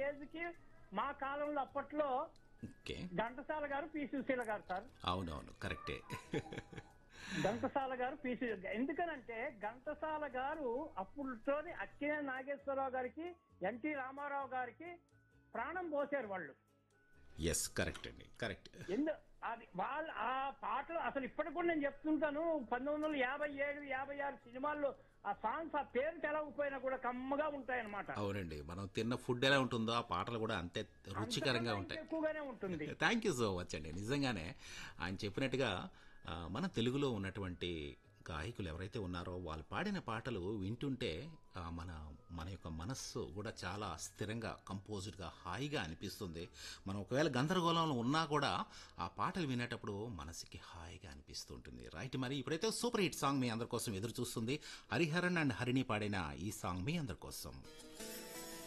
age కి మా కాలంలో అప్పట్లో ఓకే ఘంటసాల గారు పి సుశీల గారు సార్ అవునవును కరెక్టే ఘంటసాల గారు పి సు- ఎందుకనంటే ఘంటసాల గారు అప్పుడుతోని అక్కినే నాగేశ్వరరావు గారికి ఎన్టీ రామారావు గారికి ప్రాణం పోసారు వాళ్ళు ఎస్ కరెక్ట్ అండి కరెక్ట్ ఎందు అది వాళ్ళ ఆ పాటలు అసలు ఇప్పటికి కూడా నేను చెప్తుంటాను పంతొమ్మిది వందల యాభై ఏడు యాభై ఆరు సినిమాల్లో ఆ సాంగ్స్ ఆ పేరు తెలవకపోయినా కూడా కమ్మగా ఉంటాయన్నమాట అవునండి మనం తిన్న ఫుడ్ ఎలా ఉంటుందో ఆ పాటలు కూడా అంతే రుచికరంగా అంతకన్నా ఉంటాయి ఎక్కువగానే ఉంటుంది థ్యాంక్ యూ సో మచ్ అండి నిజంగానే ఆయన చెప్పినట్టుగా ఆ, మన తెలుగులో ఉన్నటువంటి గాయకులు ఎవరైతే ఉన్నారో వాళ్ళు పాడిన పాటలు వింటుంటే ఆ, మన మన యొక్క మనస్సు కూడా చాలా స్థిరంగా కంపోజ్డ్గా హాయిగా అనిపిస్తుంది మనం ఒకవేళ గందరగోళంలో ఉన్నా కూడా ఆ పాటలు వినేటప్పుడు మనసుకి హాయిగా అనిపిస్తూ ఉంటుంది రైట్ మరి ఇప్పుడైతే సూపర్ హిట్ సాంగ్ మీ అందరి కోసం ఎదురు చూస్తుంది హరిహరన్ అండ్ హరిణి పాడిన ఈ సాంగ్ మీ అందరి కోసం